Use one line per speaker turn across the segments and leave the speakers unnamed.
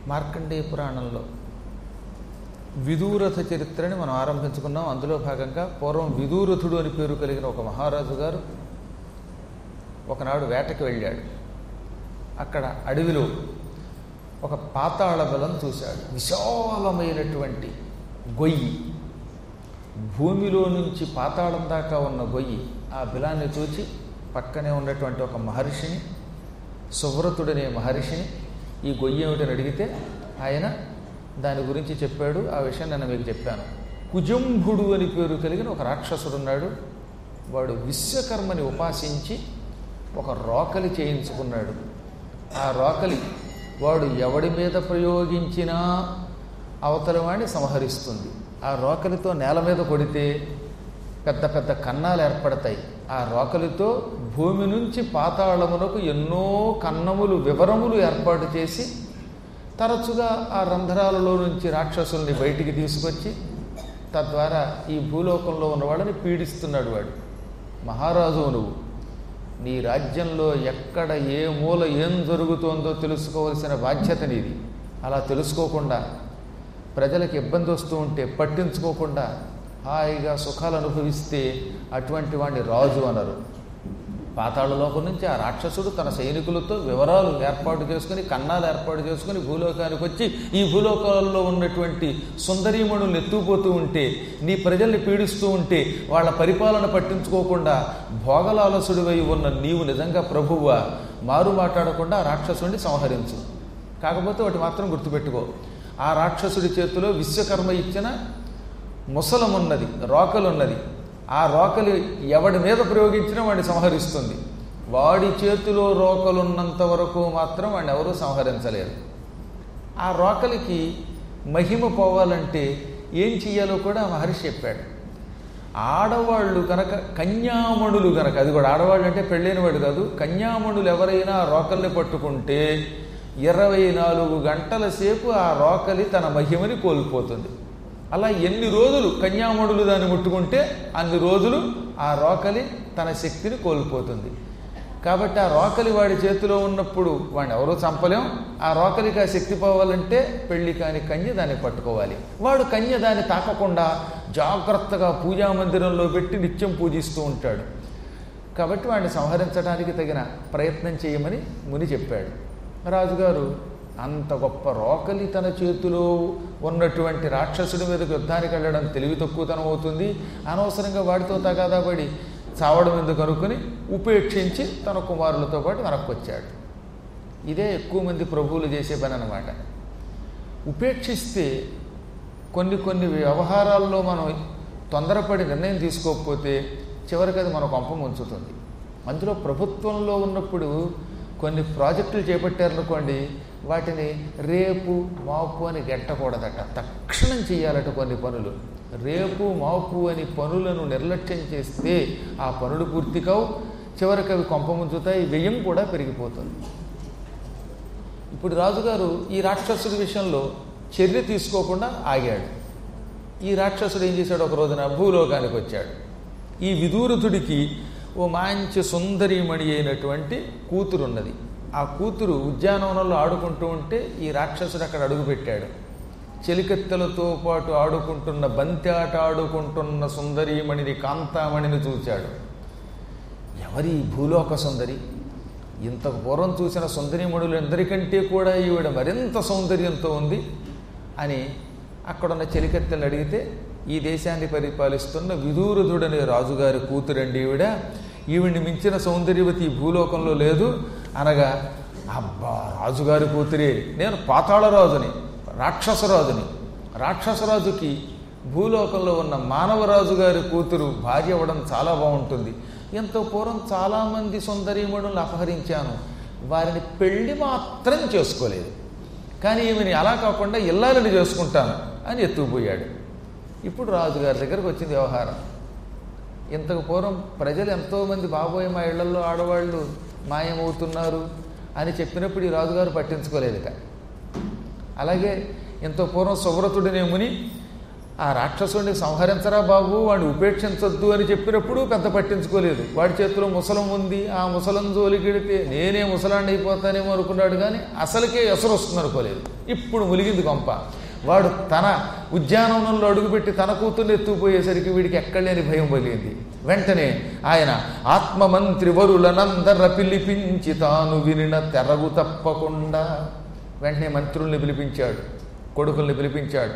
మార్కండేయ పురాణంలో విదూరథ చరిత్రని మనం ఆరంభించుకున్నాం అందులో భాగంగా పూర్వం విదూరథుడు అని పేరు కలిగిన ఒక మహారాజు గారు ఒకనాడు వేటకి వెళ్ళాడు అక్కడ అడవిలో ఒక పాతాళ బలం చూశాడు విశాలమైనటువంటి గొయ్యి భూమిలో నుంచి పాతాళం దాకా ఉన్న గొయ్యి ఆ బిలాన్ని చూచి పక్కనే ఉన్నటువంటి ఒక మహర్షిని సువ్రతుడనే మహర్షిని ఈ గొయ్యి ఏమిటని అడిగితే ఆయన దాని గురించి చెప్పాడు ఆ విషయం నేను మీకు చెప్పాను కుజంభుడు అని పేరు కలిగిన ఒక రాక్షసుడు ఉన్నాడు వాడు విశ్వకర్మని ఉపాసించి ఒక రోకలి చేయించుకున్నాడు ఆ రోకలి వాడు ఎవడి మీద ప్రయోగించినా అవతల వాడిని సంహరిస్తుంది ఆ రోకలితో నేల మీద కొడితే పెద్ద పెద్ద కన్నాలు ఏర్పడతాయి ఆ రోకలితో భూమి నుంచి పాతాళమునకు ఎన్నో కన్నములు వివరములు ఏర్పాటు చేసి తరచుగా ఆ రంధ్రాలలో నుంచి రాక్షసుల్ని బయటికి తీసుకొచ్చి తద్వారా ఈ భూలోకంలో ఉన్న వాళ్ళని పీడిస్తున్నాడు వాడు మహారాజు నువ్వు నీ రాజ్యంలో ఎక్కడ ఏ మూల ఏం జరుగుతోందో తెలుసుకోవలసిన బాధ్యత నీది అలా తెలుసుకోకుండా ప్రజలకు ఇబ్బంది వస్తూ ఉంటే పట్టించుకోకుండా హాయిగా సుఖాలు అనుభవిస్తే అటువంటి వాడిని రాజు అనరు పాతాళలోకం నుంచి ఆ రాక్షసుడు తన సైనికులతో వివరాలు ఏర్పాటు చేసుకుని కన్నాలు ఏర్పాటు చేసుకుని భూలోకానికి వచ్చి ఈ భూలోకాల్లో ఉన్నటువంటి సుందరీమణులు ఎత్తుకుపోతూ ఉంటే నీ ప్రజల్ని పీడిస్తూ ఉంటే వాళ్ళ పరిపాలన పట్టించుకోకుండా భోగలాలసుడివై ఉన్న నీవు నిజంగా ప్రభువువా మారు మాట్లాడకుండా ఆ రాక్షసుడిని సంహరించు కాకపోతే ఒకటి మాత్రం గుర్తుపెట్టుకో ఆ రాక్షసుడి చేతిలో విశ్వకర్మ ఇచ్చిన ముసలమున్నది రోకలున్నది ఆ రోకలి ఎవడి మీద ప్రయోగించినా వాడిని సంహరిస్తుంది వాడి చేతిలో రోకలున్నంత వరకు మాత్రం వాడిని ఎవరూ సంహరించలేరు ఆ రోకలికి మహిమ పోవాలంటే ఏం చెయ్యాలో కూడా మహర్షి చెప్పాడు ఆడవాళ్ళు కనుక కన్యామణులు కనుక అది కూడా ఆడవాళ్ళు అంటే పెళ్ళైన వాడు కాదు కన్యామణులు ఎవరైనా ఆ రోకల్ని పట్టుకుంటే ఇరవై నాలుగు గంటల సేపు ఆ రోకలి తన మహిమని కోల్పోతుంది అలా ఎన్ని రోజులు కన్యామణులు దాన్ని ముట్టుకుంటే అన్ని రోజులు ఆ రోకలి తన శక్తిని కోల్పోతుంది కాబట్టి ఆ రోకలి వాడి చేతిలో ఉన్నప్పుడు వాడిని ఎవరో చంపలేం ఆ రోకలికి ఆ శక్తి పోవాలంటే పెళ్లి కాని కన్య దాన్ని పట్టుకోవాలి వాడు కన్య దాన్ని తాకకుండా జాగ్రత్తగా పూజా మందిరంలో పెట్టి నిత్యం పూజిస్తూ ఉంటాడు కాబట్టి వాడిని సంహరించడానికి తగిన ప్రయత్నం చేయమని ముని చెప్పాడు రాజుగారు అంత గొప్ప రోకలి తన చేతిలో ఉన్నటువంటి రాక్షసుడి మీదకి యుద్ధానికి వెళ్ళడం తెలివి తక్కువతనం అవుతుంది అనవసరంగా వాడితో తగాదాపడి చావడం ఎందుకు అనుకుని ఉపేక్షించి తన కుమారులతో పాటు వెనక్కి వచ్చాడు ఇదే ఎక్కువ మంది ప్రభువులు చేసే పని అనమాట ఉపేక్షిస్తే కొన్ని కొన్ని వ్యవహారాల్లో మనం తొందరపడి నిర్ణయం తీసుకోకపోతే చివరికి అది మన కొంప ముంచుతుంది అందులో ప్రభుత్వంలో ఉన్నప్పుడు కొన్ని ప్రాజెక్టులు చేపట్టారనుకోండి వాటిని రేపు మాపు అని గెట్టకూడదట తక్షణం చేయాలట కొన్ని పనులు రేపు మాపు అని పనులను నిర్లక్ష్యం చేస్తే ఆ పనులు పూర్తి కావు చివరికి అవి కొంప ముంచుతాయి వ్యయం కూడా పెరిగిపోతుంది ఇప్పుడు రాజుగారు ఈ రాక్షసుడి విషయంలో చర్య తీసుకోకుండా ఆగాడు ఈ రాక్షసుడు ఏం చేశాడు ఒక రోజున భూలోకానికి వచ్చాడు ఈ విదూరథుడికి ఓ మంచి సుందరీమణి అయినటువంటి కూతురు ఉన్నది ఆ కూతురు ఉద్యానవనంలో ఆడుకుంటూ ఉంటే ఈ రాక్షసుడు అక్కడ అడుగుపెట్టాడు చెలికత్తెలతో పాటు ఆడుకుంటున్న బంతి ఆట ఆడుకుంటున్న సుందరీమణిని కాంతామణిని చూశాడు ఎవరి ఈ భూలోక సుందరి ఇంతకు పూర్వం చూసిన సుందరీమణులు ఎందరికంటే కూడా ఈవిడ మరింత సౌందర్యంతో ఉంది అని అక్కడున్న చెలికత్తెలు అడిగితే ఈ దేశాన్ని పరిపాలిస్తున్న విదూరథుడనే రాజుగారి కూతురండి ఈవిడ ఈవిడ్ని మించిన సౌందర్యవతి ఈ భూలోకంలో లేదు అనగా అబ్బా రాజుగారి కూతురే నేను పాతాళరాజుని రాక్షసరాజుని రాక్షసరాజుకి భూలోకంలో ఉన్న మానవరాజు గారి కూతురు భార్య అవ్వడం చాలా బాగుంటుంది ఎంతో పూర్వం చాలామంది సుందరీమణులను అపహరించాను వారిని పెళ్లి మాత్రం చేసుకోలేదు కానీ ఈమెని అలా కాకుండా ఇల్లాలని చేసుకుంటాను అని ఎత్తుకుపోయాడు ఇప్పుడు రాజుగారి దగ్గరకు వచ్చింది వ్యవహారం ఇంతకు పూర్వం ప్రజలు ఎంతోమంది బాబోయే మా ఇళ్లలో ఆడవాళ్ళు మాయమవుతున్నారు అని చెప్పినప్పుడు ఈ రాజుగారు పట్టించుకోలేదు ఇక అలాగే ఎంతో పూర్వం సువ్రతుడినే ముని ఆ రాక్షసుడిని సంహరించరా బాబు వాడిని ఉపేక్షించొద్దు అని చెప్పినప్పుడు పెద్ద పట్టించుకోలేదు వాడి చేతిలో ముసలం ఉంది ఆ ముసలం జోలికెడితే నేనే ముసలాండి అయిపోతానేమో అనుకున్నాడు కానీ అసలుకే ఎసరు వస్తుంది అనుకోలేదు ఇప్పుడు ములిగింది కొంప వాడు తన ఉద్యానవనంలో అడుగుపెట్టి తన కూతుర్ని ఎత్తుకుపోయేసరికి వీడికి ఎక్కడలేని భయం పలిగింది వెంటనే ఆయన ఆత్మమంత్రి వరులనందర పిలిపించి తాను వినిన తెరగు తప్పకుండా వెంటనే మంత్రుల్ని పిలిపించాడు కొడుకుల్ని పిలిపించాడు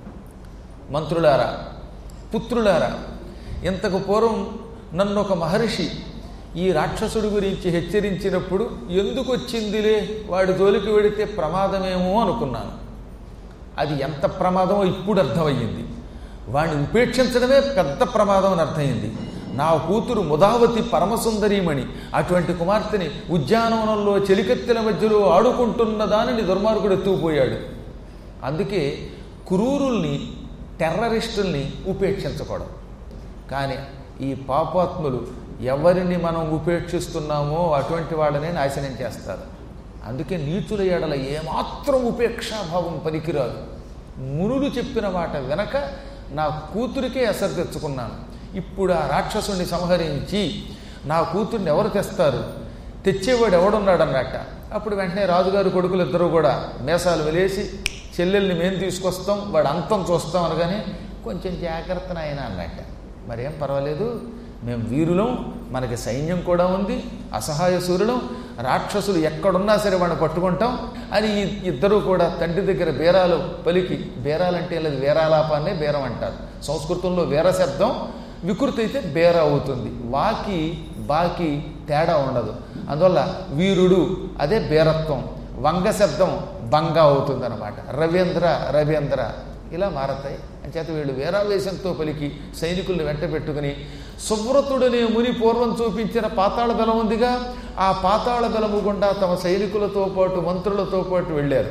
మంత్రులారా పుత్రులారా ఇంతకు పూర్వం నన్ను ఒక మహర్షి ఈ రాక్షసుడి గురించి హెచ్చరించినప్పుడు ఎందుకు వచ్చిందిలే వాడి జోలికి వెడితే ప్రమాదమేమో అనుకున్నాను అది ఎంత ప్రమాదమో ఇప్పుడు అర్థమయ్యింది వాడిని ఉపేక్షించడమే పెద్ద ప్రమాదం అని అర్థమైంది నా కూతురు ముదావతి పరమసుందరీమణి అటువంటి కుమార్తెని ఉద్యానవనంలో చెలికత్తెల మధ్యలో ఆడుకుంటున్న దానిని దుర్మార్గుడు ఎత్తుకుపోయాడు అందుకే క్రూరుల్ని టెర్రరిస్టుల్ని ఉపేక్షించకూడదు కానీ ఈ పాపాత్ములు ఎవరిని మనం ఉపేక్షిస్తున్నామో అటువంటి వాళ్ళనే నాశనం చేస్తారు అందుకే నీచుల ఎడల ఏమాత్రం ఉపేక్షాభావం పనికిరాదు మునులు చెప్పిన మాట వెనక నా కూతురికే ఎసరు తెచ్చుకున్నాను ఇప్పుడు ఆ రాక్షసుని సంహరించి నా కూతుర్ని ఎవరు తెస్తారు తెచ్చేవాడు ఎవడున్నాడన్నట్ట అప్పుడు వెంటనే రాజుగారు కొడుకులు ఇద్దరు కూడా మేసాలు వెలేసి చెల్లెల్ని మేము తీసుకొస్తాం వాడు అంతం చూస్తాం అనగానే కొంచెం జాగ్రత్త నాయన అన్నట్ట మరేం పర్వాలేదు మేము వీరులం మనకి సైన్యం కూడా ఉంది అసహాయ సూర్యులం రాక్షసులు ఎక్కడున్నా సరే వాడిని పట్టుకుంటాం అని ఈ ఇద్దరూ కూడా తండ్రి దగ్గర బేరాలు పలికి బేరాలంటే లేదు వేరాలాపాన్నే బేరం అంటారు సంస్కృతంలో వేర శబ్దం వికృతి అయితే బేర అవుతుంది వాకి బాకి తేడా ఉండదు అందువల్ల వీరుడు అదే బేరత్వం వంగ శబ్దం బంగ అవుతుంది అనమాట రవీంద్ర రవీంద్ర ఇలా మారతాయి అంచేత వీళ్ళు వేరావేశంతో పలికి సైనికుల్ని వెంట పెట్టుకుని సువ్రతుడనే ముని పూర్వం చూపించిన పాతాళ బలం ఉందిగా ఆ పాతాళ బలము గుండా తమ సైనికులతో పాటు మంత్రులతో పాటు వెళ్ళారు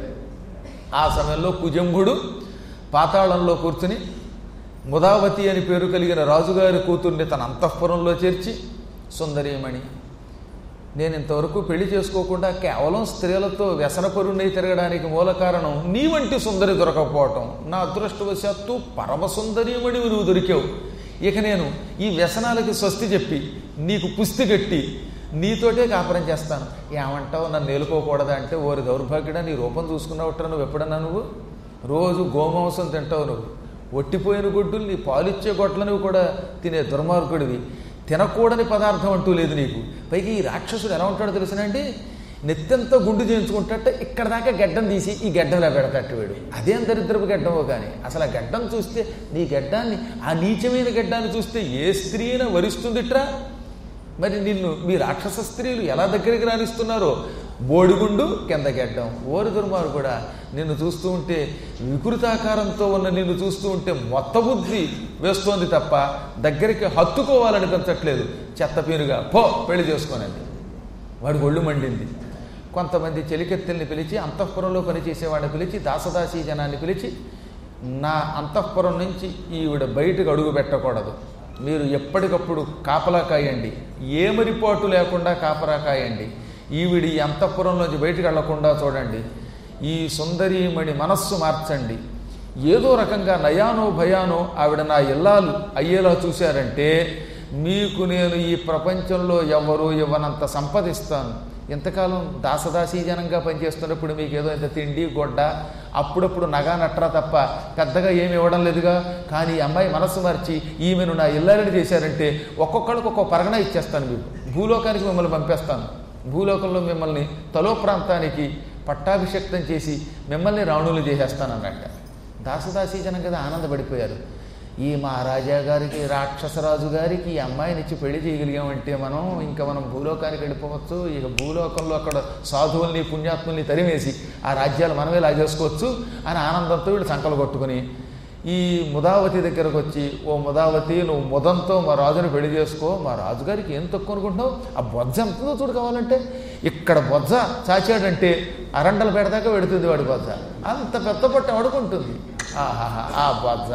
ఆ సమయంలో కుజంభుడు పాతాళంలో కూర్చుని ముదావతి అని పేరు కలిగిన రాజుగారి కూతుర్ని తన అంతఃపురంలో చేర్చి సుందరీమణి నేను ఇంతవరకు పెళ్లి చేసుకోకుండా కేవలం స్త్రీలతో వ్యసనపరుణ్ణి తిరగడానికి మూల కారణం నీ వంటి సుందరి దొరకపోవటం నా అదృష్టవశాత్తు పరమ సుందరీమణివి నువ్వు దొరికావు ఇక నేను ఈ వ్యసనాలకి స్వస్తి చెప్పి నీకు పుస్తి కట్టి నీతోటే కాపురం చేస్తాను ఏమంటావు నన్ను నేలుకోకూడదా అంటే ఓరి దౌర్భాగ్యుడా నీ రూపం చూసుకున్నావుట్రా నువ్వు ఎప్పుడన్నా నువ్వు రోజు గోమాంసం తింటావు నువ్వు ఒట్టిపోయిన గుడ్డుల్ని పాలిచ్చే గొడ్లను కూడా తినే దుర్మార్గుడివి తినకూడని పదార్థం అంటూ లేదు నీకు పైకి ఈ రాక్షసుడు ఎలా ఉంటాడో తెలుసునండి నెత్తంతా గుండు చేయించుకుంటట్ట ఇక్కడ దాకా గడ్డం తీసి ఈ గడ్డంలో పెడతట్టు వీడు అదేం దరిద్రపు గడ్డమో కానీ అసలు ఆ గడ్డం చూస్తే నీ గడ్డాన్ని ఆ నీచమైన గడ్డాన్ని చూస్తే ఏ స్త్రీ అయినా వరిస్తుందిట్రా మరి నిన్ను మీ రాక్షస స్త్రీలు ఎలా దగ్గరికి రాణిస్తున్నారో బోడిగుండు కింద గెడ్డం ఓరి దుర్మారు కూడా నిన్ను చూస్తూ ఉంటే వికృతాకారంతో ఉన్న నిన్ను చూస్తూ ఉంటే మొత్త బుద్ధి వేస్తోంది తప్ప దగ్గరికి హత్తుకోవాలనిపించట్లేదు చెత్తపీనుగా పో పెళ్లి చేసుకోనండి వాడికి ఒళ్ళు మండింది కొంతమంది చెలికెత్తెల్ని పిలిచి అంతఃపురంలో పనిచేసేవాడిని పిలిచి దాసదాసీ జనాన్ని పిలిచి నా అంతఃపురం నుంచి ఈవిడ బయటకు అడుగు పెట్టకూడదు మీరు ఎప్పటికప్పుడు కాపలా కాయండి ఏ మరిపాటు లేకుండా కాపలా కాయండి ఈవిడి ఈ అంతఃపురంలోంచి బయటకు వెళ్లకుండా చూడండి ఈ సుందరీమణి మనస్సు మార్చండి ఏదో రకంగా నయానో భయానో ఆవిడ నా ఇల్లాలు అయ్యేలా చూశారంటే మీకు నేను ఈ ప్రపంచంలో ఎవరు ఇవ్వనంత సంపదిస్తాను ఎంతకాలం దాసదాసీ జనంగా పనిచేస్తున్నప్పుడు మీకు ఏదో ఇంత తిండి గొడ్డ అప్పుడప్పుడు నగా నట్రా తప్ప పెద్దగా ఏమి ఇవ్వడం లేదుగా కానీ ఈ అమ్మాయి మనస్సు మార్చి ఈమెను నా ఇల్లాలని చేశారంటే ఒక్కొక్కళ్ళకి ఒక్కొక్క పరగణ ఇచ్చేస్తాను మీకు భూలోకానికి మిమ్మల్ని పంపేస్తాను భూలోకంలో మిమ్మల్ని తలో ప్రాంతానికి పట్టాభిషక్తం చేసి మిమ్మల్ని రాణులు చేసేస్తాను అన్నట్ట దాసదాసీ జనం కదా ఆనందపడిపోయారు ఈ మహారాజా గారికి రాక్షసరాజు గారికి ఈ అమ్మాయినిచ్చి పెళ్లి చేయగలిగామంటే మనం ఇంకా మనం భూలోకానికి వెళ్ళిపోవచ్చు ఇక భూలోకంలో అక్కడ సాధువుల్ని పుణ్యాత్ముల్ని తరిమేసి ఆ రాజ్యాలు మనమే లాగేసుకోవచ్చు అని ఆనందంతో వీళ్ళు సంకలు కొట్టుకుని ఈ ముదావతి దగ్గరకు వచ్చి ఓ ముదావతి నువ్వు ముదంతో మా రాజుని పెళ్లి చేసుకో మా రాజుగారికి ఏం తక్కువ అనుకుంటున్నావు ఆ బొజ్జ ఎంతుందో చూడు కావాలంటే ఇక్కడ బొజ్జ చాచాడంటే అరండల పెడదాకా పెడుతుంది వాడి బొజ్జ అంత పెద్ద పట్టు అడుకుంటుంది ఆహాహా ఆ బొజ్జ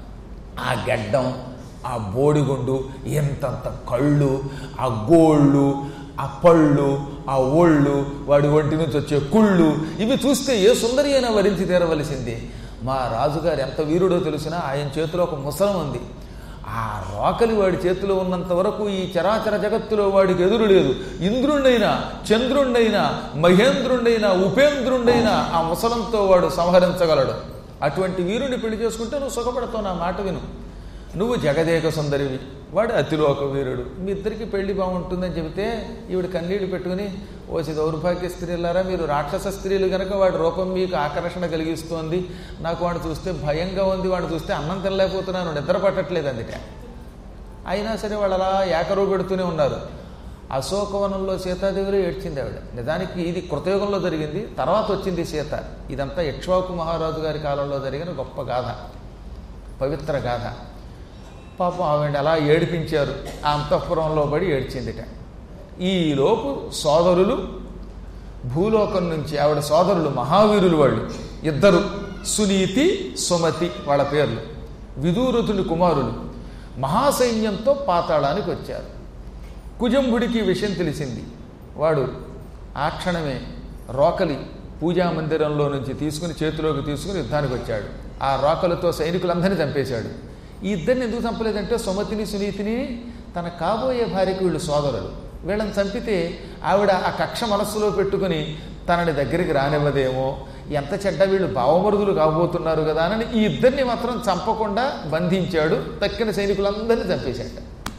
ఆ గడ్డం ఆ బోడిగుండు ఎంతంత కళ్ళు ఆ గోళ్ళు ఆ పళ్ళు ఆ ఓళ్ళు వాడి ఒంటి నుంచి వచ్చే కుళ్ళు ఇవి చూస్తే ఏ సుందరి అయినా వరించి తీరవలసింది మా రాజుగారు ఎంత వీరుడో తెలిసినా ఆయన చేతిలో ఒక ముసలం ఉంది ఆ రోకలి వాడి చేతిలో ఉన్నంత వరకు ఈ చరాచర జగత్తులో వాడికి ఎదురు లేదు ఇంద్రుణ్ణైనా చంద్రుణ్ణైనా మహేంద్రుణ్ణైనా ఉపేంద్రుణ్ణైనా ఆ ముసలంతో వాడు సంహరించగలడు అటువంటి వీరుని పెళ్లి చేసుకుంటే నువ్వు సుఖపడతావు నా మాట విను నువ్వు జగదేక సుందరివి వాడు అతిలోక వీరుడు మీ ఇద్దరికి పెళ్లి బాగుంటుందని చెబితే ఈవిడ కన్నీళ్లు పెట్టుకుని ఓసి దౌర్భాగ్య స్త్రీలారా మీరు రాక్షస స్త్రీలు కనుక వాడి రూపం మీకు ఆకర్షణ కలిగిస్తోంది నాకు వాడు చూస్తే భయంగా ఉంది వాడు చూస్తే అన్నం తినలేకపోతున్నాను నిద్ర పట్టట్లేదు అందుకే అయినా సరే వాళ్ళు అలా ఏకరువు పెడుతూనే ఉన్నారు అశోకవనంలో సీతాదేవిలో ఏడ్చింది ఆవిడ నిజానికి ఇది కృతయుగంలో జరిగింది తర్వాత వచ్చింది సీత ఇదంతా ఇక్ష్వాకు మహారాజు గారి కాలంలో జరిగిన గొప్ప గాథ పవిత్ర గాథ పాపం ఆవిడ అలా ఏడిపించారు ఆ అంతఃపురంలో పడి ఏడ్చిందిట ఈలోపు సోదరులు భూలోకం నుంచి ఆవిడ సోదరులు మహావీరులు వాళ్ళు ఇద్దరు సునీతి సుమతి వాళ్ళ పేర్లు విదూరథుని కుమారులు మహాసైన్యంతో పాతాళానికి వచ్చారు కుజంభుడికి ఈ విషయం తెలిసింది వాడు ఆ క్షణమే రోకలి పూజా మందిరంలో నుంచి తీసుకుని చేతిలోకి తీసుకుని యుద్ధానికి వచ్చాడు ఆ రోకలతో సైనికులందరినీ చంపేశాడు ఈ ఇద్దరిని ఎందుకు చంపలేదంటే సుమతిని సునీతిని తన కాబోయే భార్యకి వీళ్ళు సోదరులు వీళ్ళని చంపితే ఆవిడ ఆ కక్ష మనస్సులో పెట్టుకుని తనని దగ్గరికి రానివ్వదేమో ఎంత చెడ్డ వీళ్ళు భావమరుదులు కాబోతున్నారు కదా అని ఈ ఇద్దరిని మాత్రం చంపకుండా బంధించాడు తక్కిన సైనికులందరినీ చంపేశాడు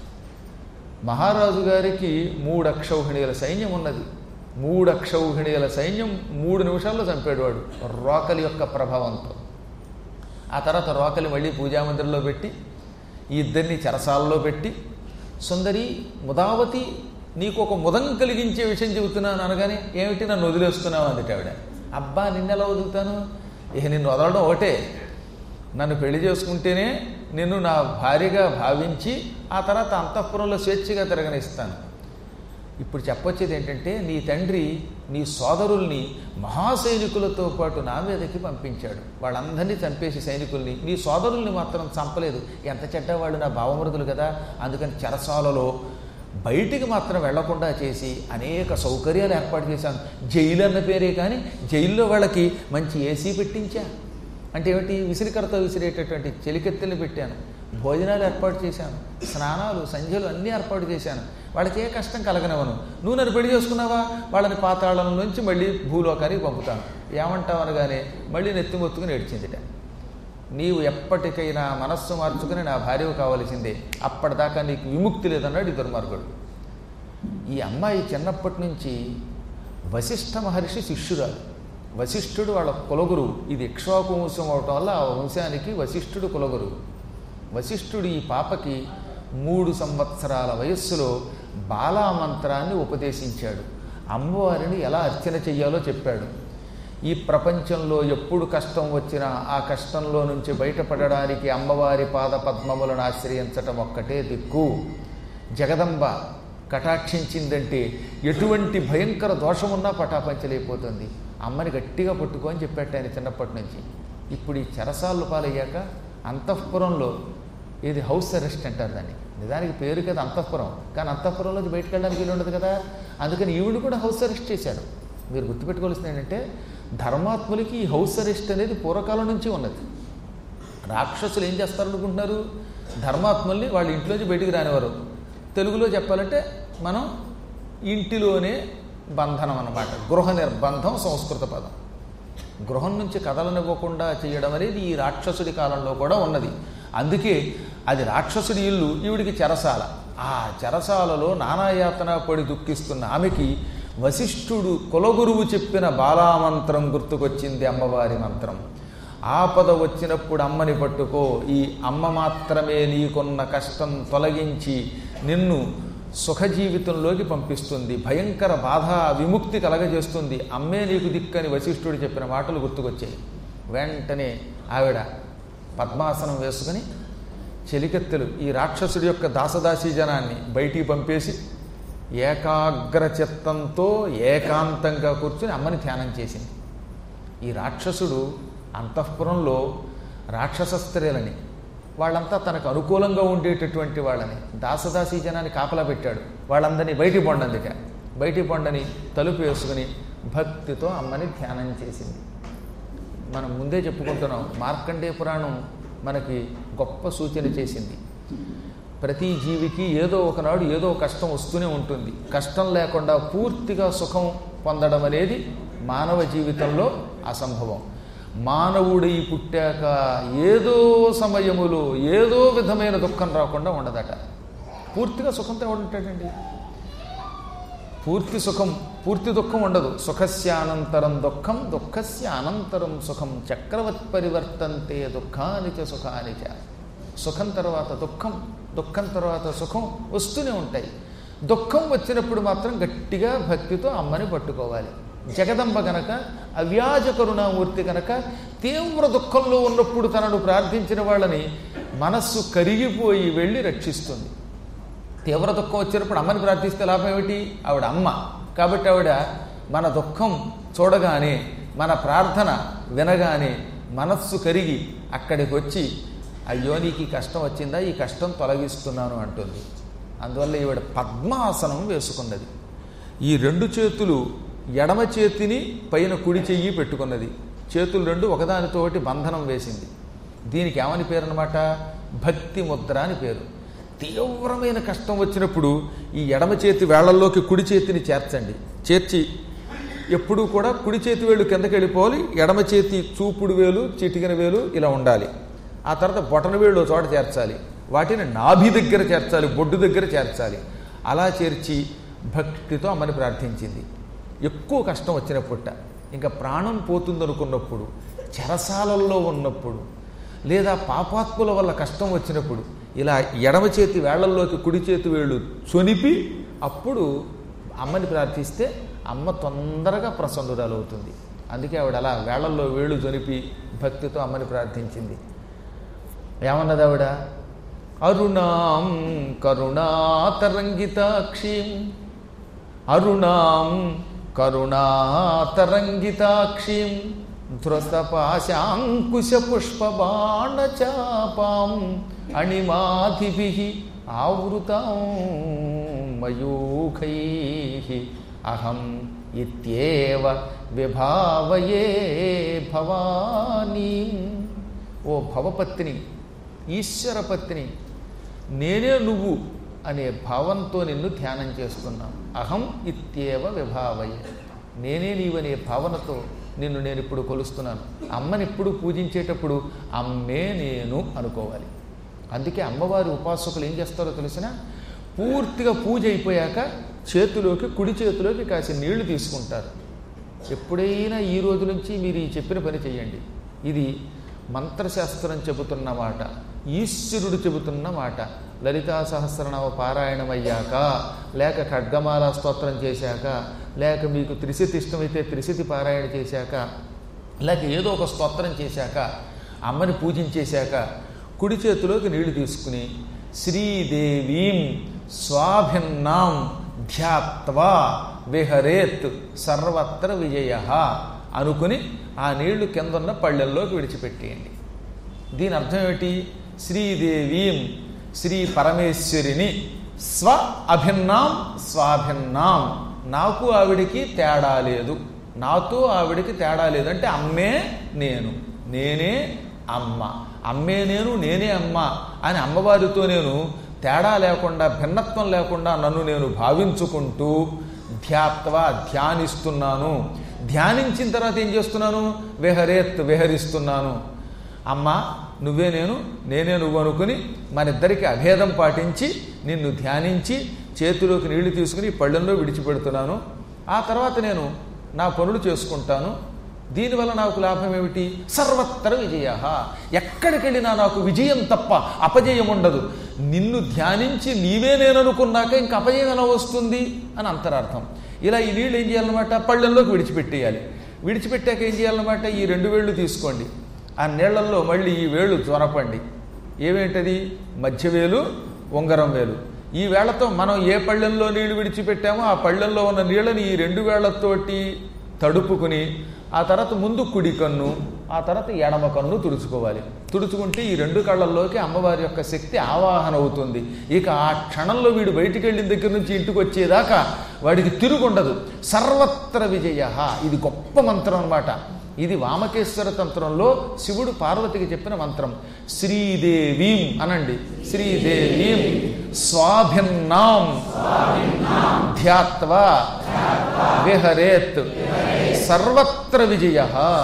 మహారాజు గారికి మూడు అక్షౌహిణీల సైన్యం ఉన్నది మూడు అక్షౌహిణీల సైన్యం మూడు నిమిషాల్లో చంపాడు వాడు రోకలి యొక్క ప్రభావంతో ఆ తర్వాత రోకలి మళ్ళీ పూజామందిరంలో పెట్టి ఈ ఇద్దరిని చెరసాలలో పెట్టి సుందరి ముదావతి నీకు ఒక ముదం కలిగించే విషయం చెబుతున్నాను అనగానే ఏమిటి నన్ను వదిలేస్తున్నావు అందుట ఆవిడ అబ్బా నిన్నెలా వదులుతాను ఇక నిన్ను వదలడం ఒకటే నన్ను పెళ్లి చేసుకుంటేనే నిన్ను నా భార్యగా భావించి ఆ తర్వాత అంతఃపురంలో స్వేచ్ఛగా తిరగనిస్తాను ఇప్పుడు చెప్పొచ్చేది ఏంటంటే నీ తండ్రి నీ సోదరుల్ని మహాసైనికులతో పాటు నా మీదకి పంపించాడు వాళ్ళందరినీ చంపేసి సైనికుల్ని నీ సోదరుల్ని మాత్రం చంపలేదు ఎంత చెడ్డ వాళ్ళు నా భావమృదులు కదా అందుకని చెరసాలలో బయటికి మాత్రం వెళ్లకుండా చేసి అనేక సౌకర్యాలు ఏర్పాటు చేశాను జైలు అన్న పేరే కానీ జైల్లో వాళ్ళకి మంచి ఏసీ పెట్టించా అంటే ఏమిటి విసిరికరతో విసిరేటటువంటి చెలికెత్తెలు పెట్టాను భోజనాలు ఏర్పాటు చేశాను స్నానాలు సంధ్యలు అన్నీ ఏర్పాటు చేశాను వాళ్ళకి ఏ కష్టం కలగనివ్వను నువ్వు నన్ను పెళ్లి చేసుకున్నావా వాళ్ళని పాతాళం నుంచి మళ్ళీ భూలోకానికి పంపుతాను ఏమంటావు అనగానే మళ్ళీ నెత్తి మొత్తుకుని ఏడ్చిందిట నీవు ఎప్పటికైనా మనస్సు మార్చుకుని నా భార్య కావలసిందే అప్పటిదాకా నీకు విముక్తి లేదన్నాడు ఈ దుర్మార్గుడు ఈ అమ్మాయి చిన్నప్పటి నుంచి వశిష్ఠ మహర్షి శిష్యురాలు వశిష్ఠుడు వాళ్ళ కులగురువు ఇది ఇక్ష్వాకు వంశం అవటం వల్ల ఆ వంశానికి వశిష్ఠుడు కులగురువు వశిష్ఠుడు ఈ పాపకి మూడు సంవత్సరాల వయస్సులో బాలామంత్రాన్ని ఉపదేశించాడు అమ్మవారిని ఎలా అర్చన చెయ్యాలో చెప్పాడు ఈ ప్రపంచంలో ఎప్పుడు కష్టం వచ్చినా ఆ కష్టంలో నుంచి బయటపడడానికి అమ్మవారి పాద పద్మములను ఆశ్రయించటం ఒక్కటే దిక్కు జగదంబ కటాక్షించిందంటే ఎటువంటి భయంకర దోషమున్నా పటాపంచలైపోతుంది అమ్మని గట్టిగా పట్టుకో అని చెప్పాట ఆయన చిన్నప్పటి నుంచి ఇప్పుడు ఈ చెరసాలు పాలయ్యాక అంతఃపురంలో ఇది హౌస్ అరెస్ట్ అంటారు దాన్ని నిజానికి పేరు కదా అంతఃపురం కానీ అంతఃపురంలోంచి బయటకు వెళ్ళడానికి వీలు ఉండదు కదా అందుకని ఈవిడ కూడా హౌస్ అరెస్ట్ చేశారు మీరు గుర్తుపెట్టుకోవాల్సింది ఏంటంటే ధర్మాత్ములకి ఈ హౌస్ అరెస్ట్ అనేది పూర్వకాలం నుంచి ఉన్నది రాక్షసులు ఏం చేస్తారనుకుంటున్నారు ధర్మాత్ముల్ని వాళ్ళ ఇంట్లోంచి బయటికి రానివారు తెలుగులో చెప్పాలంటే మనం ఇంటిలోనే బంధనం అన్నమాట గృహ నిర్బంధం సంస్కృత పదం గృహం నుంచి కదలనివ్వకుండా చేయడం అనేది ఈ రాక్షసుడి కాలంలో కూడా ఉన్నది అందుకే అది రాక్షసుడి ఇల్లు ఈవిడికి చెరసాల ఆ చెరసాలలో నానాయాతన పడి దుఃఖిస్తున్న ఆమెకి వశిష్ఠుడు కులగురువు చెప్పిన బాలామంత్రం గుర్తుకొచ్చింది అమ్మవారి మంత్రం ఆపద వచ్చినప్పుడు అమ్మని పట్టుకో ఈ అమ్మ మాత్రమే నీకున్న కష్టం తొలగించి నిన్ను సుఖజీవితంలోకి పంపిస్తుంది భయంకర బాధ విముక్తి కలగజేస్తుంది అమ్మే నీకు దిక్కని వశిష్ఠుడు చెప్పిన మాటలు గుర్తుకొచ్చాయి వెంటనే ఆవిడ పద్మాసనం వేసుకుని చెలికెత్తెలు ఈ రాక్షసుడి యొక్క దాసదాసీ జనాన్ని బయటికి పంపేసి ఏకాగ్ర చిత్తంతో ఏకాంతంగా కూర్చుని అమ్మని ధ్యానం చేసింది ఈ రాక్షసుడు అంతఃపురంలో రాక్షస స్త్రీలని వాళ్ళంతా తనకు అనుకూలంగా ఉండేటటువంటి వాళ్ళని దాసదాసీ జనాన్ని కాపలా పెట్టాడు వాళ్ళందరినీ బయటికి పొండందిట బయటికి పొండని తలుపు వేసుకుని భక్తితో అమ్మని ధ్యానం చేసింది మనం ముందే చెప్పుకుంటున్నాం మార్కండేయ పురాణం మనకి గొప్ప సూచన చేసింది ప్రతి జీవికి ఏదో ఒకనాడు ఏదో కష్టం వస్తూనే ఉంటుంది కష్టం లేకుండా పూర్తిగా సుఖం పొందడం అనేది మానవ జీవితంలో అసంభవం మానవుడి పుట్టాక ఏదో సమయములో ఏదో విధమైన దుఃఖం రాకుండా ఉండదట పూర్తిగా సుఖంతో ఎవడు ఉంటాడండి పూర్తి సుఖం పూర్తి దుఃఖం ఉండదు సుఖస్యానంతరం దుఃఖం దుఃఖస్య అనంతరం సుఖం చక్రవత్ పరివర్తంతే దుఃఖాని చ సుఖాని చ సుఖం తర్వాత దుఃఖం దుఃఖం తర్వాత సుఖం వస్తూనే ఉంటాయి దుఃఖం వచ్చినప్పుడు మాత్రం గట్టిగా భక్తితో అమ్మని పట్టుకోవాలి జగదంబ గనక అవ్యాజ కరుణామూర్తి కనుక తీవ్ర దుఃఖంలో ఉన్నప్పుడు తనను ప్రార్థించిన వాళ్ళని మనస్సు కరిగిపోయి వెళ్ళి రక్షిస్తుంది తీవ్ర దుఃఖం వచ్చినప్పుడు అమ్మని ప్రార్థిస్తే లాభం ఏమిటి ఆవిడ అమ్మ కాబట్టి ఆవిడ మన దుఃఖం చూడగానే మన ప్రార్థన వినగానే మనస్సు కరిగి అక్కడికి వచ్చి అయ్యో నీకు ఈ కష్టం వచ్చిందా ఈ కష్టం తొలగిస్తున్నాను అంటుంది అందువల్ల ఈవిడ పద్మాసనం వేసుకున్నది ఈ రెండు చేతులు ఎడమ చేతిని పైన కుడి చెయ్యి పెట్టుకున్నది చేతులు రెండు ఒకదానితో ఒకటి బంధనం వేసింది దీనికి ఏమని పేరు అనమాట భక్తి ముద్ర అని పేరు తీవ్రమైన కష్టం వచ్చినప్పుడు ఈ ఎడమ చేతి వేళ్లలోకి కుడి చేతిని చేర్చండి చేర్చి ఎప్పుడూ కూడా కుడి చేతి వేలు కిందకి వెళ్ళిపోవాలి ఎడమ చేతి చూపుడు వేలు చిటికిన వేలు ఇలా ఉండాలి ఆ తర్వాత బొటన వేళ్ళు ఓ చోట చేర్చాలి వాటిని నాభి దగ్గర చేర్చాలి బొడ్డు దగ్గర చేర్చాలి అలా చేర్చి భక్తితో అమ్మని ప్రార్థించింది ఎక్కువ కష్టం వచ్చినప్పుట ఇంకా ప్రాణం పోతుందనుకున్నప్పుడు చెరసాలల్లో ఉన్నప్పుడు లేదా పాపాత్ముల వల్ల కష్టం వచ్చినప్పుడు ఇలా ఎడమ చేతి వేళ్లల్లోకి కుడి చేతి వేళ్ళు చొనిపి అప్పుడు అమ్మని ప్రార్థిస్తే అమ్మ తొందరగా ప్రసన్నురాలవుతుంది అందుకే ఆవిడ అలా వేళ్లల్లో వేళ్ళు చొనిపి భక్తితో అమ్మని ప్రార్థించింది ఏమన్నది ఆవిడ అరుణాం కరుణాతరంగితాక్షీం అరుణాం కరుణాతరంగితాక్షీం ధృతపాశాంకుశ పుష్పబాణచాపాం అణిమాధిభి ఆవృతాం మయూఖై అహం ఇత్యేవ విభావయే భవానీ ఓ భవపత్ని ఈశ్వరపత్ని నేనే నువ్వు అనే భావంతో నిన్ను ధ్యానం చేస్తున్నాను అహం ఇత్యేవ విభావయ నేనే నీవనే భావనతో నిన్ను నేను ఇప్పుడు కొలుస్తున్నాను అమ్మని ఇప్పుడు పూజించేటప్పుడు అమ్మే నేను అనుకోవాలి అందుకే అమ్మవారి ఉపాసకులు ఏం చేస్తారో తెలిసిన పూర్తిగా పూజ అయిపోయాక చేతిలోకి కుడి చేతిలోకి కాసి నీళ్లు తీసుకుంటారు ఎప్పుడైనా ఈ రోజు నుంచి మీరు ఈ చెప్పిన పని చేయండి ఇది మంత్రశాస్త్రం చెబుతున్న మాట ఈశ్వరుడు చెబుతున్న మాట లలితా సహస్రనామ పారాయణం అయ్యాక లేక ఖడ్గమాల స్తోత్రం చేశాక లేక మీకు త్రిశతి ఇష్టమైతే త్రిశతి పారాయణ చేశాక లేక ఏదో ఒక స్తోత్రం చేశాక అమ్మని పూజించేశాక కుడి చేతిలోకి నీళ్లు తీసుకుని శ్రీదేవీం స్వాభిన్నాం ధ్యాత్వా విహరేత్ సర్వత్ర విజయ అనుకుని ఆ నీళ్లు కిందన్న పళ్ళెల్లోకి విడిచిపెట్టేయండి దీని అర్థం ఏమిటి శ్రీదేవీం శ్రీ పరమేశ్వరిని స్వ అభిన్నాం స్వాభిన్నాం నాకు ఆవిడికి తేడా లేదు నాతో ఆవిడికి తేడా లేదు అంటే అమ్మే నేను నేనే అమ్మ అమ్మే నేను నేనే అమ్మ అని అమ్మవారితో నేను తేడా లేకుండా భిన్నత్వం లేకుండా నన్ను నేను భావించుకుంటూ ధ్యాత్వ ధ్యానిస్తున్నాను ధ్యానించిన తర్వాత ఏం చేస్తున్నాను విహరేత్ విహరిస్తున్నాను అమ్మ నువ్వే నేను నేనే నువ్వు అనుకుని మన ఇద్దరికి అభేదం పాటించి నిన్ను ధ్యానించి చేతిలోకి నీళ్లు తీసుకుని పళ్ళెంలో విడిచిపెడుతున్నాను ఆ తర్వాత నేను నా పనులు చేసుకుంటాను దీనివల్ల నాకు లాభం ఏమిటి సర్వత్ర విజయ ఎక్కడికెళ్ళినా నాకు విజయం తప్ప అపజయం ఉండదు నిన్ను ధ్యానించి నీవే నేను అనుకున్నాక ఇంక అపజయం ఎలా వస్తుంది అని అంతరార్థం ఇలా ఈ నీళ్ళు ఏం చేయాలన్నమాట పళ్ళెంలోకి విడిచిపెట్టేయాలి విడిచిపెట్టాక ఏం చేయాలన్నమాట ఈ రెండు వేళ్ళు తీసుకోండి ఆ నీళ్లలో మళ్ళీ ఈ వేళ్ళు త్వరపండి ఏమేంటది మధ్యవేలు ఉంగరం వేలు ఈ వేళ్లతో మనం ఏ పళ్ళెంలో నీళ్లు విడిచిపెట్టామో ఆ పళ్ళెంలో ఉన్న నీళ్ళని ఈ రెండు వేళ్లతోటి తడుపుకుని ఆ తర్వాత ముందు కుడి కన్ను ఆ తర్వాత ఎడమ కన్ను తుడుచుకోవాలి తుడుచుకుంటే ఈ రెండు కళ్ళల్లోకి అమ్మవారి యొక్క శక్తి ఆవాహన అవుతుంది ఇక ఆ క్షణంలో వీడు బయటికి వెళ్ళిన దగ్గర నుంచి ఇంటికి వచ్చేదాకా వాడికి తిరుగుండదు సర్వత్ర విజయ ఇది గొప్ప మంత్రం అన్నమాట ఇది వామకేశ్వర తంత్రంలో శివుడు పార్వతికి చెప్పిన మంత్రం శ్రీదేవీం అనండి శ్రీదేవీం స్వాభిన్నాం ధ్యాత్వా విహరేత్ సర్వత్ర విజయ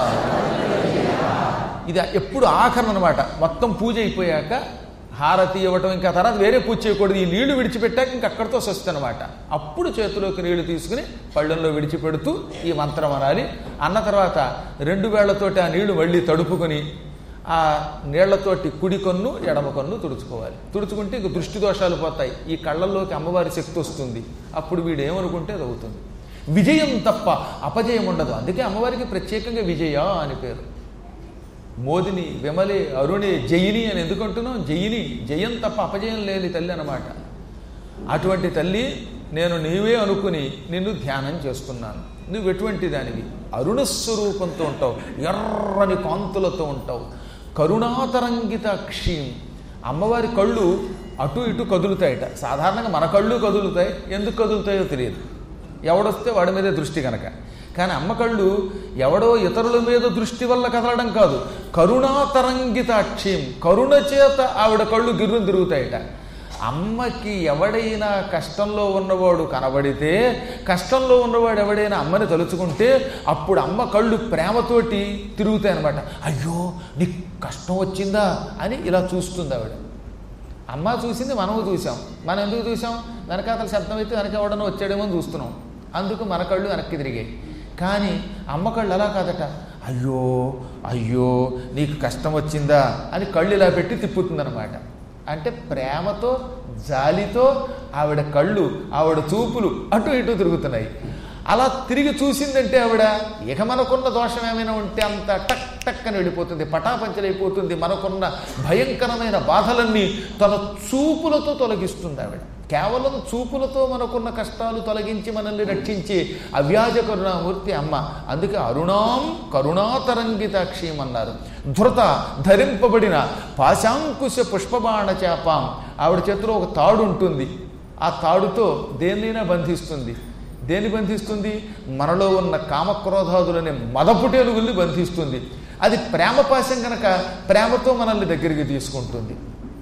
ఇది ఎప్పుడు ఆఖరణ అనమాట మొత్తం పూజ అయిపోయాక హారతి ఇవ్వటం ఇంకా తర్వాత వేరే పూజ చేయకూడదు ఈ నీళ్లు విడిచిపెట్టాక ఇంక అక్కడితో స్వస్తి అనమాట అప్పుడు చేతిలోకి నీళ్లు తీసుకుని పళ్ళెంలో విడిచిపెడుతూ ఈ మంత్రం అనాలి అన్న తర్వాత రెండు వేళ్లతోటి ఆ నీళ్లు మళ్ళీ తడుపుకొని ఆ నీళ్లతోటి కుడి కన్ను ఎడమ కన్ను తుడుచుకోవాలి తుడుచుకుంటే ఇంక దృష్టి దోషాలు పోతాయి ఈ కళ్ళల్లోకి అమ్మవారి శక్తి వస్తుంది అప్పుడు వీడు ఏమనుకుంటే అది అవుతుంది విజయం తప్ప అపజయం ఉండదు అందుకే అమ్మవారికి ప్రత్యేకంగా విజయ అని పేరు మోదిని విమలే అరుణే జయిని అని ఎందుకు అంటున్నాం జయిని జయం తప్ప అపజయం లేని తల్లి అన్నమాట అటువంటి తల్లి నేను నీవే అనుకుని నిన్ను ధ్యానం చేస్తున్నాను నువ్వు ఎటువంటి దానివి అరుణ స్వరూపంతో ఉంటావు ఎర్రని కాంతులతో ఉంటావు కరుణాతరంగిత క్షీం అమ్మవారి కళ్ళు అటు ఇటు కదులుతాయట సాధారణంగా మన కళ్ళు కదులుతాయి ఎందుకు కదులుతాయో తెలియదు ఎవడొస్తే వాడి మీదే దృష్టి కనుక కానీ అమ్మ కళ్ళు ఎవడో ఇతరుల మీద దృష్టి వల్ల కదలడం కాదు కరుణాతరంగితాక్షిం కరుణ చేత ఆవిడ కళ్ళు గిర్రును తిరుగుతాయట అమ్మకి ఎవడైనా కష్టంలో ఉన్నవాడు కనబడితే కష్టంలో ఉన్నవాడు ఎవడైనా అమ్మని తలుచుకుంటే అప్పుడు అమ్మ కళ్ళు ప్రేమతోటి తిరుగుతాయి అనమాట అయ్యో నీకు కష్టం వచ్చిందా అని ఇలా చూస్తుంది ఆవిడ అమ్మ చూసింది మనము చూసాం మనం ఎందుకు చూసాం వెనకాతల శబ్దం అయితే వెనక ఎవడనో వచ్చాడేమో అని చూస్తున్నాం అందుకు మన కళ్ళు వెనక్కి తిరిగాయి కానీ అమ్మ కళ్ళు అలా కాదట అయ్యో అయ్యో నీకు కష్టం వచ్చిందా అని కళ్ళు ఇలా పెట్టి తిప్పుతుందన్నమాట అంటే ప్రేమతో జాలితో ఆవిడ కళ్ళు ఆవిడ చూపులు అటు ఇటు తిరుగుతున్నాయి అలా తిరిగి చూసిందంటే ఆవిడ ఇక మనకున్న దోషం ఏమైనా ఉంటే అంత టక్ టక్ అని వెళ్ళిపోతుంది పటాపంచలైపోతుంది మనకున్న భయంకరమైన బాధలన్నీ తన చూపులతో తొలగిస్తుంది ఆవిడ కేవలం చూపులతో మనకున్న కష్టాలు తొలగించి మనల్ని రక్షించే అవ్యాజ కరుణామూర్తి అమ్మ అందుకే అరుణాం కరుణాతరంగితాక్షీం అన్నారు ధృత ధరింపబడిన పాశాంకుశ పుష్పబాణ చేపాం ఆవిడ చేతిలో ఒక తాడు ఉంటుంది ఆ తాడుతో దేన్నైనా బంధిస్తుంది దేన్ని బంధిస్తుంది మనలో ఉన్న కామక్రోధాదులనే మదపుటేలుగుల్ని బంధిస్తుంది అది ప్రేమ పాశం కనుక ప్రేమతో మనల్ని దగ్గరికి తీసుకుంటుంది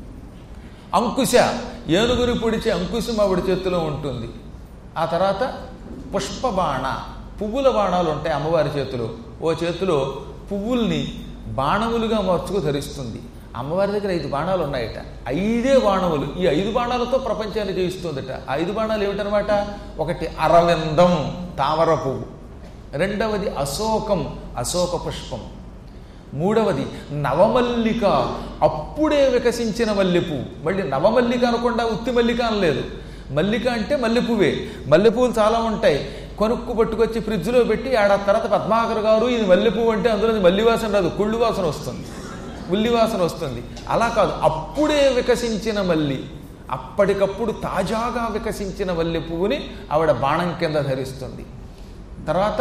అంకుశ ఏనుగుని పొడిచే అంకుశం ఆవిడ చేతిలో ఉంటుంది ఆ తర్వాత పుష్పబాణ పువ్వుల బాణాలు ఉంటాయి అమ్మవారి చేతిలో ఓ చేతిలో పువ్వుల్ని బాణములుగా మార్చుకు ధరిస్తుంది అమ్మవారి దగ్గర ఐదు బాణాలు ఉన్నాయట ఐదే బాణములు ఈ ఐదు బాణాలతో ప్రపంచాన్ని జయిస్తుందట ఆ ఐదు బాణాలు ఏమిటనమాట ఒకటి అరవిందం తామర పువ్వు రెండవది అశోకం అశోక పుష్పం మూడవది నవమల్లిక అప్పుడే వికసించిన మల్లెపువ్వు మళ్ళీ నవమల్లిక అనకుండా ఉత్తి మల్లిక అనలేదు మల్లిక అంటే మల్లెపువ్వే మల్లెపువ్వులు చాలా ఉంటాయి కొనుక్కు పట్టుకొచ్చి ఫ్రిడ్జ్లో పెట్టి ఏడాది తర్వాత పద్మాకర్ గారు ఇది మల్లెపువ్వు అంటే అందులో మల్లి వాసన రాదు కుళ్ళు వాసన వస్తుంది ఉల్లి వాసన వస్తుంది అలా కాదు అప్పుడే వికసించిన మల్లి అప్పటికప్పుడు తాజాగా వికసించిన మల్లె పువ్వుని ఆవిడ బాణం కింద ధరిస్తుంది తర్వాత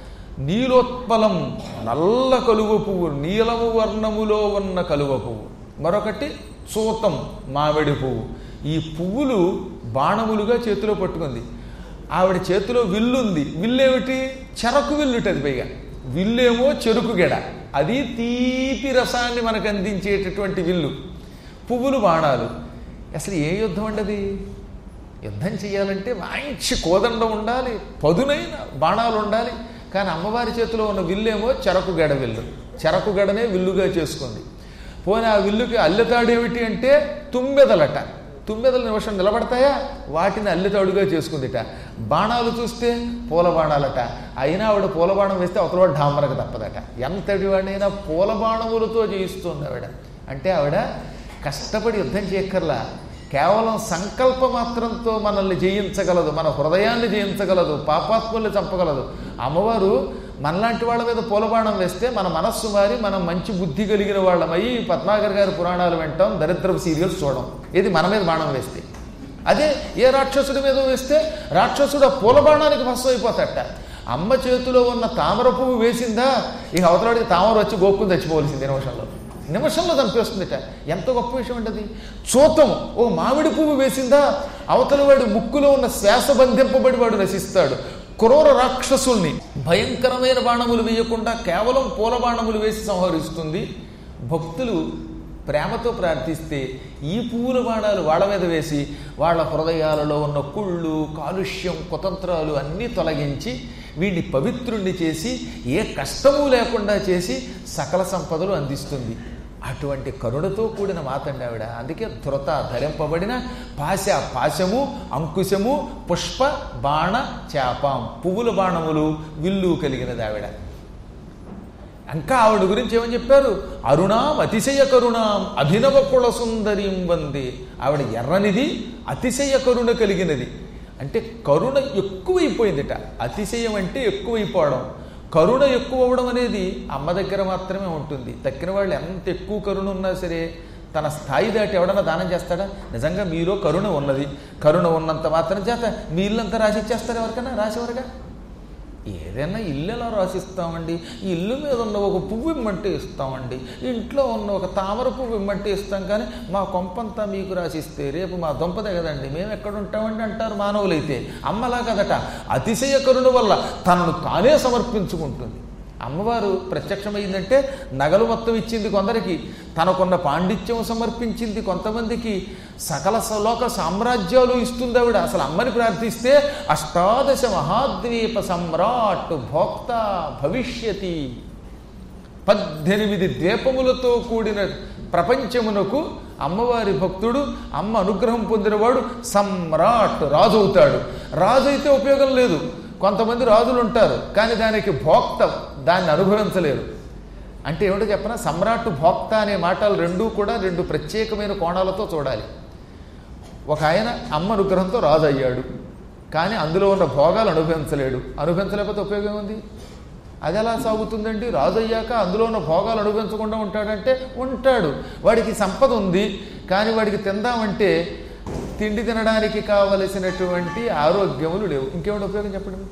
నీలోత్పలం నల్ల కలువ పువ్వు నీలము వర్ణములో ఉన్న కలువ పువ్వు మరొకటి చూతం మామిడి పువ్వు ఈ పువ్వులు బాణములుగా చేతిలో పట్టుకుంది ఆవిడ చేతిలో విల్లుంది విల్లేమిటి చెరకు విల్లుటది పైగా విల్లేమో చెరుకు గెడ అది తీపి రసాన్ని మనకు అందించేటటువంటి విల్లు పువ్వులు బాణాలు అసలు ఏ యుద్ధం ఉండదు యుద్ధం చేయాలంటే మంచి కోదండం ఉండాలి పదునైన బాణాలు ఉండాలి కానీ అమ్మవారి చేతిలో ఉన్న విల్లేమో చెరకు గెడ విల్లు చెరకు గడనే విల్లుగా చేసుకుంది పోనీ ఆ విల్లుకి అల్లెతాడేమిటి అంటే తుమ్మెదలట తుమ్మెదల నిమిషం నిలబడతాయా వాటిని అల్లెతాడుగా చేసుకుందిట బాణాలు చూస్తే పూల బాణాలట అయినా ఆవిడ పూల బాణం వేస్తే అవతలవాడు ఢామరకు తప్పదట ఎంతటి వాడినైనా పూల బాణములతో జయిస్తుంది ఆవిడ అంటే ఆవిడ కష్టపడి యుద్ధం చేయక్కర్లా కేవలం సంకల్ప మాత్రంతో మనల్ని జయించగలదు మన హృదయాన్ని జయించగలదు పాపాత్ముల్ని చంపగలదు అమ్మవారు మనలాంటి వాళ్ళ మీద పూలబాణం వేస్తే మన మనస్సు మారి మనం మంచి బుద్ధి కలిగిన వాళ్ళమై పద్మాకర్ గారి పురాణాలు వింటాం దరిద్రపు సీరియల్స్ చూడడం ఇది మన మీద బాణం వేస్తే అదే ఏ రాక్షసుడి మీద వేస్తే రాక్షసుడు ఆ పూలబాణానికి భస్వం అయిపోతాట అమ్మ చేతిలో ఉన్న తామర పువ్వు వేసిందా ఇక అవతలాడికి తామర వచ్చి గోక్కుని చచ్చిపోవలసింది నిమిషంలో నిమిషంలో చంపేస్తుందిట ఎంత గొప్ప విషయం ఉండదు చూతం ఓ మామిడి పువ్వు వేసిందా అవతల వాడి ముక్కులో ఉన్న శ్వాస బంధింపబడి వాడు నశిస్తాడు క్రూర రాక్షసుల్ని భయంకరమైన బాణములు వేయకుండా కేవలం పూల బాణములు వేసి సంహరిస్తుంది భక్తులు ప్రేమతో ప్రార్థిస్తే ఈ పువ్వుల బాణాలు వాళ్ళ మీద వేసి వాళ్ళ హృదయాలలో ఉన్న కుళ్ళు కాలుష్యం కుతంత్రాలు అన్నీ తొలగించి వీడిని పవిత్రుణ్ణి చేసి ఏ కష్టము లేకుండా చేసి సకల సంపదలు అందిస్తుంది అటువంటి కరుణతో కూడిన మాతండి ఆవిడ అందుకే ధృత ధరింపబడిన పాశ పాశము అంకుశము పుష్ప బాణ చేపాం పువ్వుల బాణములు విల్లు కలిగినది ఆవిడ ఇంకా ఆవిడ గురించి ఏమని చెప్పారు అరుణాం అతిశయ కరుణాం అభినవ కుల సుందరీం వందే ఆవిడ ఎర్రనిది అతిశయ కరుణ కలిగినది అంటే కరుణ ఎక్కువైపోయిందిట అతిశయం అంటే ఎక్కువైపోవడం కరుణ ఎక్కువ అవ్వడం అనేది అమ్మ దగ్గర మాత్రమే ఉంటుంది తక్కిన వాళ్ళు ఎంత ఎక్కువ కరుణ ఉన్నా సరే తన స్థాయి దాటి ఎవడన్నా దానం చేస్తాడా నిజంగా మీలో కరుణ ఉన్నది కరుణ ఉన్నంత మాత్రం చేత మీ ఇల్లంతా రాసిచ్చేస్తారు ఎవరికైనా రాసేవరగా ఏదైనా ఇల్లు ఎలా రాసిస్తామండి ఈ ఇల్లు మీద ఉన్న ఒక పువ్వు ఇమ్మంటే ఇస్తామండి ఇంట్లో ఉన్న ఒక తామర పువ్వు ఇమ్మంటే ఇస్తాం కానీ మా కొంపంతా మీకు రాసిస్తే రేపు మా దొంపదే కదండి మేము ఎక్కడ ఉంటామండి అంటారు మానవులైతే అమ్మలా కదట అతిశయ కరుణ వల్ల తనను తానే సమర్పించుకుంటుంది అమ్మవారు ప్రత్యక్షమైందంటే నగలు మొత్తం ఇచ్చింది కొందరికి తనకున్న పాండిత్యం సమర్పించింది కొంతమందికి సకల లోక సామ్రాజ్యాలు ఇస్తుంది ఆవిడ అసలు అమ్మని ప్రార్థిస్తే అష్టాదశ మహాద్వీప సమ్రాట్ భోక్త భవిష్యతి పద్దెనిమిది ద్వీపములతో కూడిన ప్రపంచమునకు అమ్మవారి భక్తుడు అమ్మ అనుగ్రహం పొందినవాడు సమ్రాట్ రాజు అవుతాడు రాజు అయితే ఉపయోగం లేదు కొంతమంది రాజులు ఉంటారు కానీ దానికి భోక్త దాన్ని అనుభవించలేరు అంటే ఏమిటో చెప్పనా సమ్రాట్ భోక్త అనే మాటలు రెండూ కూడా రెండు ప్రత్యేకమైన కోణాలతో చూడాలి ఒక ఆయన అమ్మ అనుగ్రహంతో రాజు అయ్యాడు కానీ అందులో ఉన్న భోగాలు అనుభవించలేడు అనుభవించలేకపోతే ఉపయోగం ఉంది అది ఎలా సాగుతుందండి రాజు అయ్యాక అందులో ఉన్న భోగాలు అనుభవించకుండా ఉంటాడంటే ఉంటాడు వాడికి సంపద ఉంది కానీ వాడికి తిందామంటే తిండి తినడానికి కావలసినటువంటి ఆరోగ్యములు లేవు ఇంకేమిటి ఉపయోగం చెప్పండి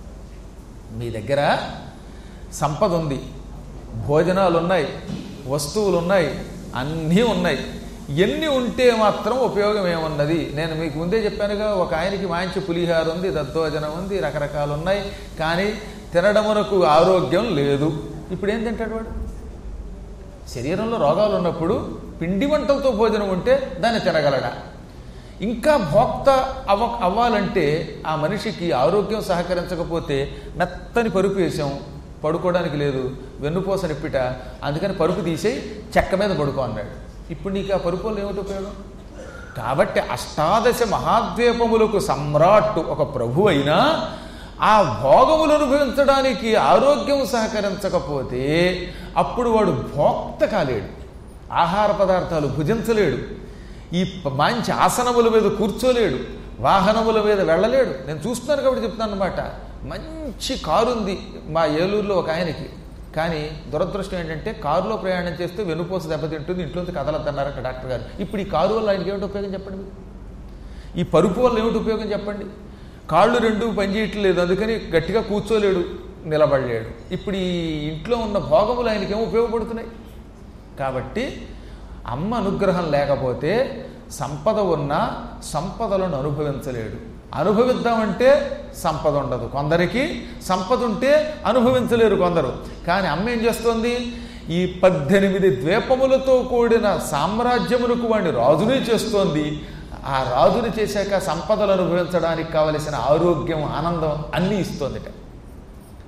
మీ దగ్గర సంపద ఉంది భోజనాలు ఉన్నాయి వస్తువులు ఉన్నాయి అన్నీ ఉన్నాయి ఎన్ని ఉంటే మాత్రం ఉపయోగం ఏమున్నది నేను మీకు ముందే చెప్పానుగా ఒక ఆయనకి మంచి పులిహార ఉంది దద్దోజనం ఉంది రకరకాలు ఉన్నాయి కానీ తినడమునకు ఆరోగ్యం లేదు ఇప్పుడు ఏం తింటాడు వాడు శరీరంలో రోగాలు ఉన్నప్పుడు పిండి వంటలతో భోజనం ఉంటే దాన్ని తినగలడా ఇంకా భోక్త అవ అవ్వాలంటే ఆ మనిషికి ఆరోగ్యం సహకరించకపోతే మెత్తని పరుపు వేసాం పడుకోవడానికి లేదు వెన్నుపూస నిప్పిట అందుకని పరుపు తీసేయి చెక్క మీద పడుకో అన్నాడు ఇప్పుడు నీకు ఆ పరుపు వల్ల ఏమిటి ఉపయోగం కాబట్టి అష్టాదశ మహాద్వీపములకు సమ్రాట్ ఒక ప్రభు అయినా ఆ భోగములు అనుభవించడానికి ఆరోగ్యం సహకరించకపోతే అప్పుడు వాడు భోక్త కాలేడు ఆహార పదార్థాలు భుజించలేడు ఈ ప- మంచి ఆసనముల మీద కూర్చోలేడు వాహనముల మీద వెళ్ళలేడు నేను చూస్తున్నాను కాబట్టి చెప్తాను అనమాట మంచి కారు ఉంది మా ఏలూరులో ఒక ఆయనకి కానీ దురదృష్టం ఏంటంటే కారులో ప్రయాణం చేస్తే వెనుపోస దెబ్బతింటుంది ఇంట్లోంచి కదలద్దన్నారు అక్కడ డాక్టర్ గారు ఇప్పుడు ఈ కారు వల్ల ఆయనకి ఏమిటి ఉపయోగం చెప్పండి మీరు? ఈ పరుపు వల్ల ఏమిటి ఉపయోగం చెప్పండి కాళ్ళు రెండు పనిచేయట్లేదు అందుకని గట్టిగా కూర్చోలేడు నిలబడలేడు ఇప్పుడు ఈ ఇంట్లో ఉన్న భోగములు ఆయనకి ఏమో ఉపయోగపడుతున్నాయి కాబట్టి అమ్మ అనుగ్రహం లేకపోతే సంపద ఉన్నా సంపదలను అనుభవించలేడు అనుభవిద్దామంటే సంపద ఉండదు కొందరికి సంపద ఉంటే అనుభవించలేరు కొందరు కానీ అమ్మ ఏం చేస్తోంది ఈ పద్దెనిమిది ద్వీపములతో కూడిన సామ్రాజ్యములకు వాడిని రాజునే చేస్తోంది ఆ రాజుని చేశాక సంపదలు అనుభవించడానికి కావలసిన ఆరోగ్యం ఆనందం అన్నీ ఇస్తోందిట